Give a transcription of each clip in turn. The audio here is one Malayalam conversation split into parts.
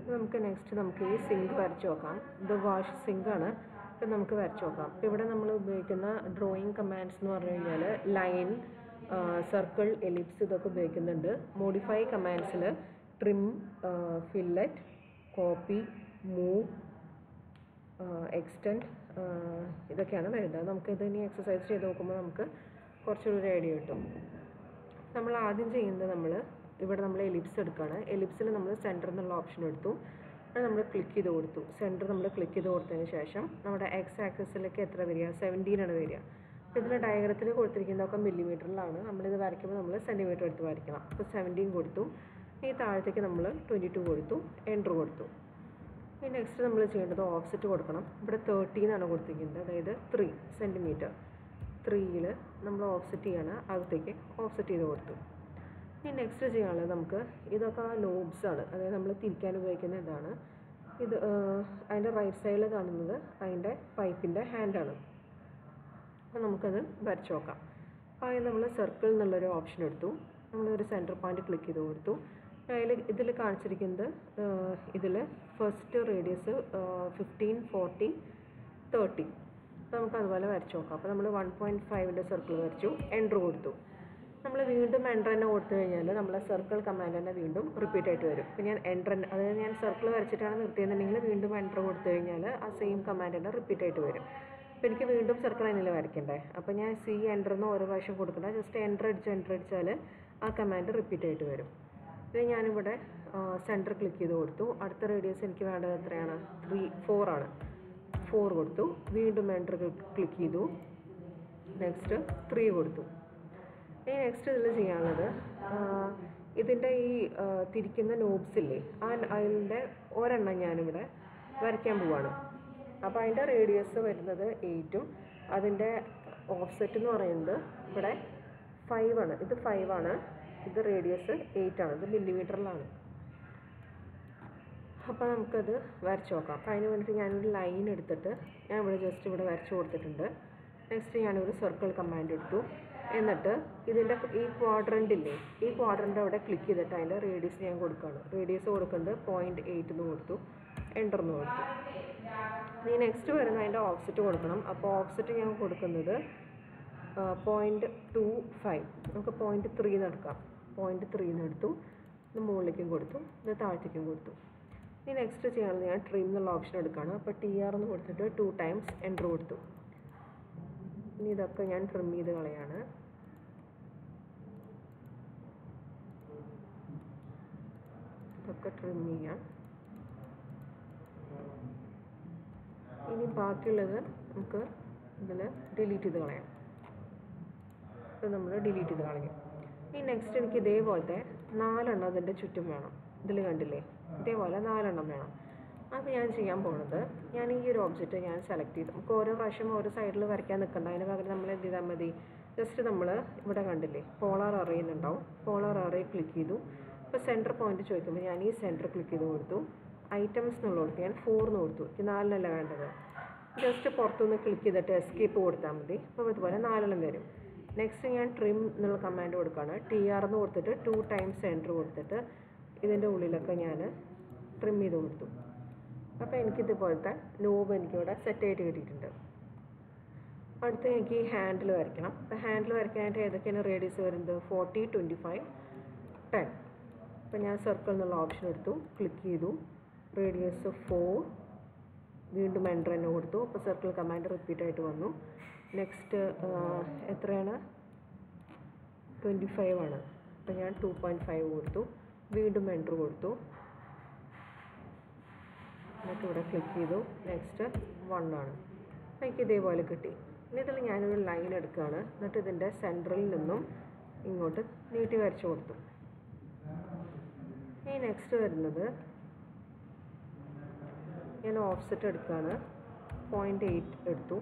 നമുക്ക് നെക്സ്റ്റ് നമുക്ക് ഈ സിങ്ക് വരച്ച് നോക്കാം ഇത് വാഷ് സിങ്കാണ് ഇപ്പം നമുക്ക് വരച്ച് നോക്കാം ഇപ്പം ഇവിടെ നമ്മൾ ഉപയോഗിക്കുന്ന ഡ്രോയിങ് കമാൻഡ്സ് എന്ന് പറഞ്ഞു കഴിഞ്ഞാൽ ലൈൻ സർക്കിൾ എലിപ്സ് ഇതൊക്കെ ഉപയോഗിക്കുന്നുണ്ട് മോഡിഫൈ കമാൻഡ്സിൽ trim fillet copy move extend ഇതൊക്കെയാണ് വരുന്നത് നമുക്ക് ഇത് ഇനി എക്സസൈസ് ചെയ്ത് നോക്കുമ്പോൾ നമുക്ക് കുറച്ചുകൂടി ഒരു ഐഡിയ കിട്ടും നമ്മൾ ആദ്യം ചെയ്യുന്നത് നമ്മൾ ഇവിടെ നമ്മൾ എലിപ്സ് എടുക്കുകയാണ് എലിപ്സിൽ നമ്മൾ സെൻറ്റർ എന്നുള്ള ഓപ്ഷൻ എടുത്തു അത് നമ്മൾ ക്ലിക്ക് ചെയ്ത് കൊടുത്തു സെൻറ്റർ നമ്മൾ ക്ലിക്ക് ചെയ്ത് കൊടുത്തതിന് ശേഷം നമ്മുടെ എക്സ് ആക്സിസിലേക്ക് എത്ര വരിക സെവൻറ്റീൻ ആണ് വരിക അപ്പോൾ ഇതിൽ ഡയഗ്രത്തിൽ കൊടുത്തിരിക്കുന്നതൊക്കെ മില്ലിമീറ്ററിലാണ് നമ്മളിത് വരയ്ക്കുമ്പോൾ നമ്മൾ സെൻറ്റിമീറ്റർ എടുത്ത് വരയ്ക്കണം അപ്പോൾ സെവൻറ്റീൻ കൊടുത്തു ഈ താഴത്തേക്ക് നമ്മൾ ട്വൻറ്റി ടു കൊടുത്തു എൻട്രു കൊടുത്തു ഇനി നെക്സ്റ്റ് നമ്മൾ ചെയ്യേണ്ടത് ഓഫ്സെറ്റ് കൊടുക്കണം ഇവിടെ തേർട്ടീൻ ആണ് കൊടുത്തിരിക്കുന്നത് അതായത് ത്രീ സെൻറ്റിമീറ്റർ ത്രീയിൽ നമ്മൾ ഓഫ്സെറ്റ് ചെയ്യാണ് അകത്തേക്ക് ഓഫ്സെറ്റ് ചെയ്ത് കൊടുത്തു ഇനി നെക്സ്റ്റ് ചെയ്യാനുള്ളത് നമുക്ക് ഇതൊക്കെ നോബ്സ് ആണ് അതായത് നമ്മൾ തിരിക്കാൻ ഉപയോഗിക്കുന്ന ഇതാണ് ഇത് അതിൻ്റെ റൈറ്റ് സൈഡിൽ കാണുന്നത് അതിൻ്റെ പൈപ്പിൻ്റെ ഹാൻഡാണ് അപ്പോൾ നമുക്കത് വരച്ച് നോക്കാം അപ്പോൾ അതിൽ നമ്മൾ സർക്കിൾ എന്നുള്ളൊരു ഓപ്ഷൻ എടുത്തു നമ്മളൊരു സെൻറ്റർ പോയിന്റ് ക്ലിക്ക് ചെയ്ത് കൊടുത്തു അതിൽ ഇതിൽ കാണിച്ചിരിക്കുന്നത് ഇതിൽ first radius fifteen forty thirty അപ്പോൾ നമുക്ക് അതുപോലെ വരച്ച് നോക്കാം അപ്പോൾ നമ്മൾ വൺ പോയിൻറ്റ് ഫൈവിൻ്റെ സർക്കിൾ വരച്ചു എൻട്രു കൊടുത്തു നമ്മൾ വീണ്ടും എൻ്റർ തന്നെ കൊടുത്തു കഴിഞ്ഞാൽ നമ്മളെ സർക്കിൾ കമാൻഡ് തന്നെ വീണ്ടും റിപ്പീറ്റ് ആയിട്ട് വരും ഇപ്പോൾ ഞാൻ എൻ്റർ അതായത് ഞാൻ സർക്കിൾ വരച്ചിട്ടാണ് നിർത്തിയെന്നുണ്ടെങ്കിൽ വീണ്ടും എൻ്റർ കൊടുത്തു കഴിഞ്ഞാൽ ആ സെയിം കമാൻഡ് തന്നെ റിപ്പീറ്റ് ആയിട്ട് വരും അപ്പോൾ എനിക്ക് വീണ്ടും സർക്കിൾ അതിൽ വരയ്ക്കണ്ടേ അപ്പോൾ ഞാൻ സി എൻ്റർ എന്ന് ഓരോ പ്രാവശ്യം കൊടുക്കണ്ട ജസ്റ്റ് എൻ്റർ അടിച്ച് എൻ്റർ അടിച്ചാൽ ആ കമാൻഡ് റിപ്പീറ്റ് ആയിട്ട് വരും ഇത് ഞാനിവിടെ സെൻറ്റർ ക്ലിക്ക് ചെയ്ത് കൊടുത്തു അടുത്ത റേഡിയസ് എനിക്ക് വേണ്ടത് എത്രയാണ് ത്രീ ഫോർ ആണ് ഫോർ കൊടുത്തു വീണ്ടും എൻ്റർ ക്ലിക്ക് ചെയ്തു നെക്സ്റ്റ് ത്രീ കൊടുത്തു ഇനി നെക്സ്റ്റ് ഇതിൽ ചെയ്യാനുള്ളത് ഇതിൻ്റെ ഈ ആ, തിരിക്കുന്ന നോബ്സ് ഇല്ലേ ആ അതിൻ്റെ ഒരെണ്ണം ഞാനിവിടെ വരയ്ക്കാൻ പോവാണ് അപ്പോൾ അതിൻ്റെ റേഡിയസ് വരുന്നത് എയ്റ്റും അതിൻ്റെ ഓഫ്സെറ്റ് എന്ന് പറയുന്നത് ഇവിടെ ഫൈവ് ആണ് ഇത് ഫൈവ് ആണ് ഇത് റേഡിയസ് എയ്റ്റ് ആണ് ഇത് മില്ലിമീറ്ററിലാണ് അപ്പോൾ നമുക്കത് വരച്ച് നോക്കാം അപ്പോൾ അതിന് വേണ്ടിയിട്ട് ഞാനൊരു ലൈൻ എടുത്തിട്ട് ഞാൻ ഇവിടെ ജസ്റ്റ് ഇവിടെ വരച്ച് കൊടുത്തിട്ടുണ്ട് നെക്സ്റ്റ് ഞാനൊരു സർക്കിൾ കമാൻഡ് എടുത്തു എന്നിട്ട് ഇതിൻ്റെ ഈ ക്വാഡ്രൻ്റ് ഇല്ലേ ഈ ക്വാഡ്രൻ്റ് അവിടെ ക്ലിക്ക് ചെയ്തിട്ട് അതിൻ്റെ റേഡിയസ് ഞാൻ കൊടുക്കുകയാണ് റേഡിയസ് കൊടുക്കുന്നത് പോയിൻറ്റ് എയ്റ്റ് എന്ന് കൊടുത്തു എൻ്റർ എന്ന് കൊടുത്തു ഇനി നെക്സ്റ്റ് വരുന്ന അതിൻ്റെ ഓഫ്സെറ്റ് കൊടുക്കണം അപ്പോൾ ഓഫ്സെറ്റ് ഞാൻ കൊടുക്കുന്നത് പോയിൻറ്റ് ടു ഫൈവ് നമുക്ക് പോയിൻറ്റ് ത്രീ എന്ന് എടുക്കാം പോയിൻറ്റ് ത്രീ എന്ന് എടുത്തു ഇത് മുകളിലേക്കും കൊടുത്തു ഇത് താഴത്തേക്കും കൊടുത്തു ഇനി നെക്സ്റ്റ് ചെയ്യാനുള്ളത് ഞാൻ ട്രിം എന്നുള്ള ഓപ്ഷൻ എടുക്കുകയാണ് അപ്പോൾ ടി ആർ എന്ന് കൊടുത്തിട്ട് ടു ടൈംസ് എൻ്റർ കൊടുത്തു ഇനി ഇതൊക്കെ ഞാൻ ട്രിം ചെയ്ത് കളയാണ് ഇതൊക്കെ ട്രിം ചെയ്യാം ഇനി ബാക്കിയുള്ളത് നമുക്ക് ഇതിൽ ഡിലീറ്റ് ചെയ്ത് കളയാം ഇത് നമ്മൾ ഡിലീറ്റ് ചെയ്ത് കളയും ഇനി നെക്സ്റ്റ് എനിക്ക് ഇതേപോലത്തെ നാലെണ്ണം അതിൻ്റെ ചുറ്റും വേണം ഇതിൽ കണ്ടില്ലേ ഇതേപോലെ നാലെണ്ണം വേണം അപ്പോൾ ഞാൻ ചെയ്യാൻ പോകുന്നത് ഞാൻ ഈ ഒരു ഓബ്ജക്റ്റ് ഞാൻ സെലക്ട് ചെയ്തു നമുക്ക് ഓരോ പ്രാവശ്യം ഓരോ സൈഡിൽ വരയ്ക്കാൻ നിൽക്കണ്ട അതിന് പകരം നമ്മൾ എന്ത് ചെയ്താൽ മതി ജസ്റ്റ് നമ്മൾ ഇവിടെ കണ്ടില്ലേ പോളാർ അറിയുന്നുണ്ടാവും പോളാർ അറേ ക്ലിക്ക് ചെയ്തു ഇപ്പോൾ സെൻറ്റർ പോയിന്റ് ചോദിക്കുമ്പോൾ ഞാൻ ഈ സെൻറ്റർ ക്ലിക്ക് ചെയ്ത് കൊടുത്തു ഐറ്റംസ് എന്നുള്ള കൊടുത്തു ഞാൻ ഫോർ എന്ന് കൊടുത്തു എനിക്ക് നാലിനല്ല വേണ്ടത് ജസ്റ്റ് പുറത്തുനിന്ന് ക്ലിക്ക് ചെയ്തിട്ട് എസ്കേപ്പ് കൊടുത്താൽ മതി അപ്പോൾ ഇതുപോലെ നാലെണ്ണം വരും നെക്സ്റ്റ് ഞാൻ ട്രിം എന്നുള്ള കമാൻഡ് കൊടുക്കുകയാണ് ടി ആർ എന്ന് കൊടുത്തിട്ട് ടു ടൈംസ് എൻറ്റർ കൊടുത്തിട്ട് ഇതിൻ്റെ ഉള്ളിലൊക്കെ ഞാൻ ട്രിം ചെയ്ത് കൊടുത്തു അപ്പോൾ എനിക്കിതുപോലത്തെ നോബ് എനിക്കിവിടെ സെറ്റായിട്ട് കിട്ടിയിട്ടുണ്ട് അടുത്ത് എനിക്ക് ഈ ഹാൻഡിൽ വരയ്ക്കണം അപ്പോൾ ഹാൻഡിൽ വരയ്ക്കാനായിട്ട് ഏതൊക്കെയാണ് റേഡിയസ് വരുന്നത് ഫോർട്ടി ട്വൻറ്റി ഫൈവ് ടെൻ അപ്പോൾ ഞാൻ സർക്കിൾ എന്നുള്ള ഓപ്ഷൻ എടുത്തു ക്ലിക്ക് ചെയ്തു റേഡിയസ് ഫോർ വീണ്ടും എൻ്റർ തന്നെ കൊടുത്തു അപ്പോൾ സർക്കിൾ കമാൻഡ് റിപ്പീറ്റ് ആയിട്ട് വന്നു നെക്സ്റ്റ് എത്രയാണ് ട്വൻറ്റി ഫൈവ് ആണ് അപ്പോൾ ഞാൻ ടു പോയിൻറ്റ് ഫൈവ് കൊടുത്തു വീണ്ടും എൻ്റർ കൊടുത്തു എന്നിട്ട് ഇവിടെ ക്ലിക്ക് ചെയ്തു നെക്സ്റ്റ് വൺ ആണ് എനിക്ക് ഇതേപോലെ കിട്ടി ഇനി ഇതിൽ ഞാനൊരു ലൈൻ എടുക്കുകയാണ് എന്നിട്ട് ഇതിൻ്റെ സെൻട്രലിൽ നിന്നും ഇങ്ങോട്ട് നീട്ടി വരച്ചു കൊടുത്തു ഇനി നെക്സ്റ്റ് വരുന്നത് ഞാൻ ഓഫ്സെറ്റ് എടുക്കുകയാണ് പോയിൻ്റ് എയ്റ്റ് എടുത്തു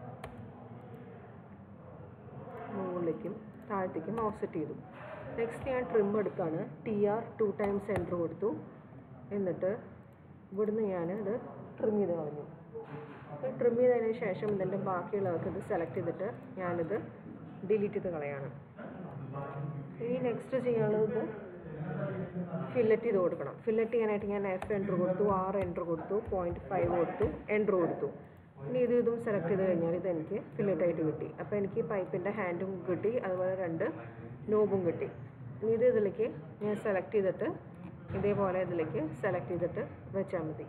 മുകളിലേക്കും താഴത്തേക്കും ഓഫ്സെറ്റ് ചെയ്തു നെക്സ്റ്റ് ഞാൻ ട്രിം എടുക്കുകയാണ് T R two times enter കൊടുത്തു എന്നിട്ട് ഇവിടുന്ന് ഞാൻ ഇത് ട്രിം ചെയ്ത് കളഞ്ഞു ട്രിം ചെയ്തതിന് ശേഷം ഇതിൻ്റെ ബാക്കിയുള്ളവർക്ക് ഇത് സെലക്ട് ചെയ്തിട്ട് ഞാനിത് ഡിലീറ്റ് ചെയ്ത് കളയാണ് ഇനി നെക്സ്റ്റ് ചെയ്യാനുള്ളത് ഫില്ലറ്റ് ചെയ്ത് കൊടുക്കണം ഫില്ലറ്റ് ചെയ്യാനായിട്ട് ഞാൻ എഫ് എൻട്രു കൊടുത്തു ആർ എൻട്രു കൊടുത്തു പോയിൻറ്റ് ഫൈവ് കൊടുത്തു എൻട്രു കൊടുത്തു ഇനി ഇത് ഇതും സെലക്ട് ചെയ്ത് കഴിഞ്ഞാൽ ഇതെനിക്ക് ഫില്ലറ്റ് ആയിട്ട് കിട്ടി അപ്പോൾ എനിക്ക് പൈപ്പിൻ്റെ ഹാൻഡും കിട്ടി അതുപോലെ രണ്ട് നോബും കിട്ടി ഇനി ഇത് ഇതിലേക്ക് ഞാൻ സെലക്ട് ചെയ്തിട്ട് ഇതേപോലെ ഇതിലേക്ക് സെലക്ട് ചെയ്തിട്ട് വെച്ചാൽ മതി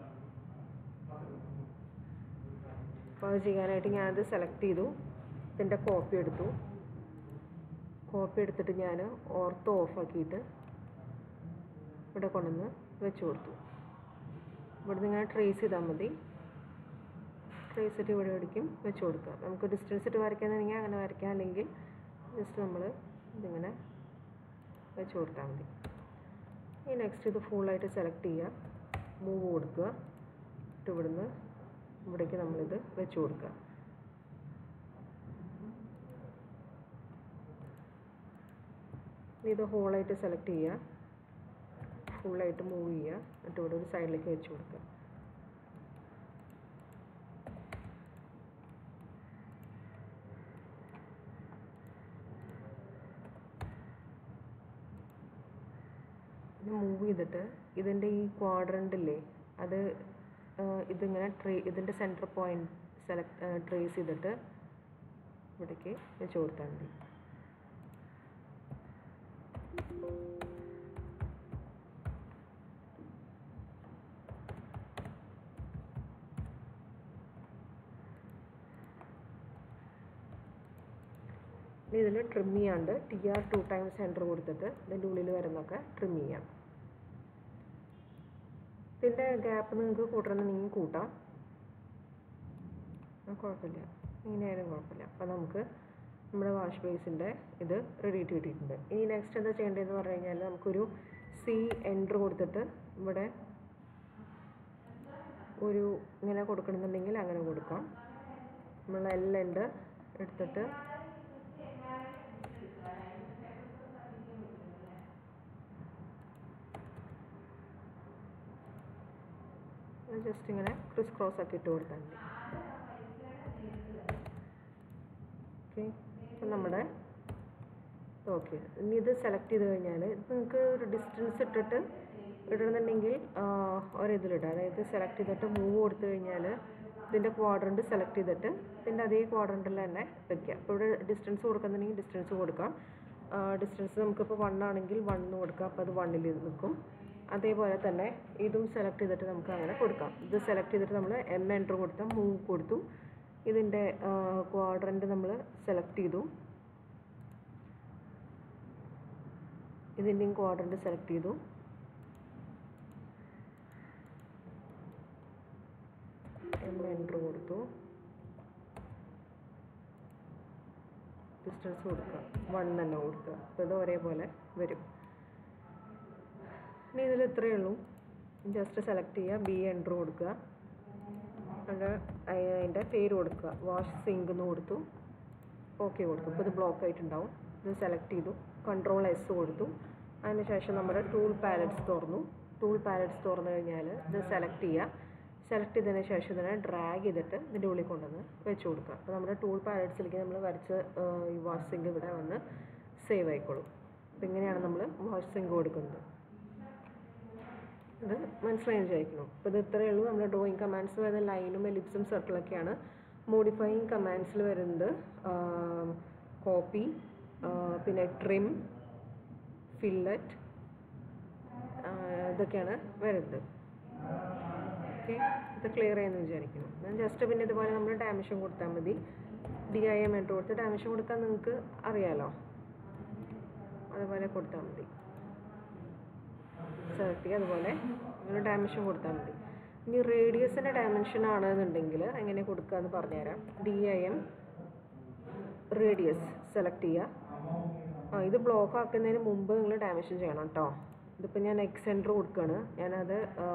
അപ്പോൾ അത് ചെയ്യാനായിട്ട് ഞാനത് സെലക്ട് ചെയ്തു ഇതിൻ്റെ കോപ്പി എടുത്തു കോപ്പി എടുത്തിട്ട് ഞാൻ ഓർത്തോ ഓഫാക്കിയിട്ട് ഇവിടെ കൊണ്ടുവന്ന് വെച്ച് കൊടുത്തു ഇവിടുന്ന് ഇങ്ങനെ ട്രേസ് ചെയ്താൽ മതി ട്രേസ് ഇട്ട് ഇവിടെ എവിടേക്കും വെച്ച് കൊടുക്കുക നമുക്ക് ഡിസ്റ്റൻസ് ഇട്ട് വരയ്ക്കാന്നുണ്ടെങ്കിൽ അങ്ങനെ വരയ്ക്കാം അല്ലെങ്കിൽ ജസ്റ്റ് നമ്മൾ ഇതിങ്ങനെ വെച്ച് കൊടുത്താൽ മതി ഈ നെക്സ്റ്റ് ഇത് ഫുള്ളായിട്ട് സെലക്ട് ചെയ്യുക മൂവ് കൊടുക്കുക എന്നിട്ട് ഇവിടുന്ന് ഇവിടേക്ക് നമ്മളിത് വെച്ച് കൊടുക്കുക ഇനി ഇത് ഹോളായിട്ട് സെലക്ട് ചെയ്യുക ഫുള്ളായിട്ട് മൂവ് ചെയ്യുക എന്നിട്ട് ഇവിടെ ഒരു സൈഡിലേക്ക് വെച്ച് കൊടുക്കുക ഇത് മൂവ് ചെയ്തിട്ട് ഇതിൻ്റെ ഈ ക്വാഡ്രൻ്റില്ലേ അത് ആ, ഇതിങ്ങനെ ട്രേ ഇതിൻ്റെ സെൻറ്റർ പോയിന്റ് സെലക്ട് ട്രേസ് ചെയ്തിട്ട് ഇവിടേക്ക് വെച്ച് കൊടുത്താൽ മതി ഇനി ഇതിൽ ട്രിം ചെയ്യാണ്ട് T R two times centre കൊടുത്തിട്ട് ഇതിൻ്റെ ഉള്ളിൽ വരുന്നൊക്കെ ട്രിം ചെയ്യാം ഇതിൻ്റെ ഗ്യാപ്പ് നിങ്ങൾക്ക് കൂട്ടണമെന്നുണ്ടെങ്കിൽ കൂട്ടാം ആ, കുഴപ്പമില്ല ഇങ്ങനെയായാലും കുഴപ്പമില്ല അപ്പോൾ നമുക്ക് നമ്മുടെ വാഷ് ബേസിൻ്റെ ഇത് റെഡി ആയിട്ട് കിട്ടിയിട്ടുണ്ട് ഇനി നെക്സ്റ്റ് എന്താ ചെയ്യേണ്ടതെന്ന് പറഞ്ഞു കഴിഞ്ഞാൽ നമുക്കൊരു സി എൻറ്റർ കൊടുത്തിട്ട് ഇവിടെ ഒരു ഇങ്ങനെ കൊടുക്കണമെന്നുണ്ടെങ്കിൽ അങ്ങനെ കൊടുക്കാം നമ്മൾ എൽ എൻഡ് എടുത്തിട്ട് ജസ്റ്റ് ഇങ്ങനെ ക്രിസ് ക്രോസ് ആക്കി ഇട്ട് കൊടുത്താൽ മതി ഓക്കെ അപ്പം നമ്മുടെ ഓക്കെ ഇനി ഇത് സെലക്ട് ചെയ്ത് കഴിഞ്ഞാൽ നിങ്ങൾക്ക് ഒരു ഡിസ്റ്റൻസ് ഇട്ടിട്ട് ഇടണമെന്നുണ്ടെങ്കിൽ ഒരിതിലിടാം അതായത് സെലക്ട് ചെയ്തിട്ട് മൂവ് കൊടുത്തു കഴിഞ്ഞാൽ ഇതിൻ്റെ ക്വാഡ്രൻറ്റ് സെലക്ട് ചെയ്തിട്ട് ഇതിൻ്റെ അതേ ക്വാഡ്രൻറ്റിൽ തന്നെ വെക്കുക അപ്പോൾ ഇവിടെ ഡിസ്റ്റൻസ് കൊടുക്കുന്നുണ്ടെങ്കിൽ ഡിസ്റ്റൻസ് കൊടുക്കാം ഡിസ്റ്റൻസ് നമുക്കിപ്പോൾ വൺ ആണെങ്കിൽ വൺ എന്ന് കൊടുക്കാം അപ്പോൾ അത് വണ്ണിൽ നിൽക്കും അതേപോലെ തന്നെ ഇതും സെലക്ട് ചെയ്തിട്ട് നമുക്ക് അങ്ങനെ കൊടുക്കാം ഇത് സെലക്ട് ചെയ്തിട്ട് നമ്മൾ എം എൻറ്റർ കൊടുത്താൽ മൂവ് കൊടുത്തു ഇതിൻ്റെ ക്വാഡ്രൻറ്റ് നമ്മൾ സെലക്ട് ചെയ്തു ഇതിൻ്റെയും ക്വാഡ്രൻറ്റ് സെലക്ട് ചെയ്തു എം എൻറ്റർ കൊടുത്തു ഡിസ്റ്റൻസ് കൊടുക്കുക വൺ തന്നെ കൊടുക്കുക അപ്പോൾ ഇത് ഒരേപോലെ വരും ഇനി ഇതിൽ ഇത്രയേ ഉള്ളൂ ജസ്റ്റ് സെലക്ട് ചെയ്യുക ബി എൻറ്റർ കൊടുക്കുക അത് അതിൻ്റെ പേര് കൊടുക്കുക വാഷ് സിങ്ക് എന്ന് കൊടുത്തു ഓക്കെ കൊടുത്തു ഇപ്പോൾ ഇത് ബ്ലോക്ക് ആയിട്ടുണ്ടാവും ഇത് സെലക്ട് ചെയ്തു കൺട്രോൾ എസ് കൊടുത്തു അതിന് ശേഷം നമ്മുടെ ടൂൾ പാലറ്റ്സ് തുറന്നു ടൂൾ പാലറ്റ്സ് തുറന്നു കഴിഞ്ഞാൽ ഇത് സെലക്ട് ചെയ്യുക സെലക്ട് ചെയ്തതിന് ശേഷം ഇതിനെ ഡ്രാഗ് ചെയ്തിട്ട് ഇതിൻ്റെ ഉള്ളിൽ കൊണ്ടുവന്ന് വെച്ച് കൊടുക്കുക അപ്പോൾ നമ്മുടെ ടൂൾ പാലറ്റ്സിലേക്ക് നമ്മൾ വരച്ച് ആ, ഈ വാഷ് സിങ്ക് ഇവിടെ വന്ന് സേവ് ആയിക്കോളും അപ്പോൾ ഇങ്ങനെയാണ് നമ്മൾ വാഷ് സിങ്ക് കൊടുക്കുന്നത് ഇത് മനസ്സിലായി വിചാരിക്കുന്നു അപ്പോൾ ഇത് ഇത്രയേ ഉള്ളൂ നമ്മുടെ ഡ്രോയിങ് കമാൻഡ്സ് വരുന്ന ലൈനും എലിപ്സും സർക്കിളൊക്കെയാണ് മോഡിഫൈയിങ് കമാൻഡ്സിൽ വരുന്നത് കോപ്പി പിന്നെ ട്രിം ഫില്ലറ്റ് ഇതൊക്കെയാണ് വരുന്നത് ഓക്കെ ഇത് ക്ലിയർ ചെയ്യുന്നു വിചാരിക്കുന്നു ഞാൻ ജസ്റ്റ് പിന്നെ ഇതുപോലെ നമ്മൾ ഡാമിഷൻ കൊടുത്താൽ മതി ഡി ഐ എം ഇട്ട് കൊടുത്ത് ഡാമിഷൻ കൊടുക്കാൻ നിങ്ങൾക്ക് അറിയാലോ അതുപോലെ കൊടുത്താൽ മതി സെലക്ട് ചെയ്യുക അതുപോലെ നിങ്ങൾ ഡയമെൻഷൻ കൊടുത്താൽ മതി ഇനി റേഡിയസിൻ്റെ ഡയമെൻഷൻ ആണെന്നുണ്ടെങ്കിൽ എങ്ങനെ കൊടുക്കുക എന്ന് പറഞ്ഞുതരാം D I M radius select ചെയ്യുക ആ ഇത് ബ്ലോക്ക് ആക്കുന്നതിന് മുമ്പ് നിങ്ങൾ ഡയമെൻഷൻ ചെയ്യണം കേട്ടോ ഇതിപ്പോൾ ഞാൻ എക്സ് സെൻറ്റർ കൊടുക്കുകയാണ് ഞാനത്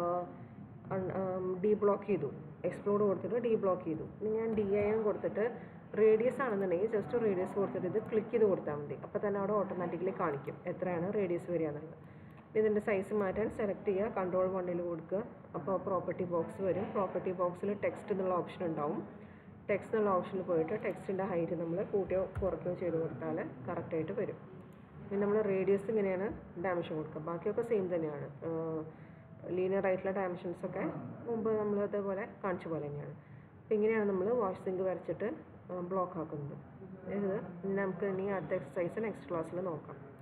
ഡി ബ്ലോക്ക് ചെയ്തു എക്സ്പ്ലോഡ് കൊടുത്തിട്ട് ഡി ബ്ലോക്ക് ചെയ്തു ഇനി ഞാൻ ഡി ഐ എം കൊടുത്തിട്ട് റേഡിയസ് ആണെന്നുണ്ടെങ്കിൽ ജസ്റ്റ് റേഡിയസ് കൊടുത്തിട്ട് ഇത് ക്ലിക്ക് ചെയ്ത് കൊടുത്താൽ മതി അപ്പോൾ തന്നെ അവിടെ ഓട്ടോമാറ്റിക്കലി കാണിക്കും എത്രയാണ് റേഡിയസ് വരിക എന്നുള്ളത് ഇതിൻ്റെ സൈസ് മാറ്റാൻ സെലക്ട് ചെയ്യുക കൺട്രോൾ വണ്ണിൽ കൊടുക്കുക അപ്പോൾ പ്രോപ്പർട്ടി ബോക്സ് വരും പ്രോപ്പർട്ടി ബോക്സിൽ ടെക്സ്റ്റ് എന്നുള്ള ഓപ്ഷൻ ഉണ്ടാവും ടെക്സ്റ്റ് എന്നുള്ള ഓപ്ഷനിൽ പോയിട്ട് ടെക്സ്റ്റിൻ്റെ ഹൈറ്റ് നമ്മൾ കൂട്ടിയോ കുറയ്ക്കുകയോ ചെയ്ത് കൊടുത്താൽ കറക്റ്റായിട്ട് വരും പിന്നെ നമ്മൾ റേഡിയസ് ഇങ്ങനെയാണ് ഡയമെൻഷൻ കൊടുക്കുക ബാക്കിയൊക്കെ സെയിം തന്നെയാണ് ലീനിയർ ആയിട്ടുള്ള ഡയമെൻഷൻസ് ഒക്കെ മുമ്പ് നമ്മൾ അതേപോലെ കാണിച്ച പോലെ തന്നെയാണ് അപ്പോൾ ഇങ്ങനെയാണ് നമ്മൾ വാഷ് സിങ്ക് വരച്ചിട്ട് ബ്ലോക്ക് ആക്കുന്നത് ഇത് നമുക്ക് ഇനി അടുത്ത എക്സസൈസ് നെക്സ്റ്റ് ക്ലാസ്സിൽ നോക്കാം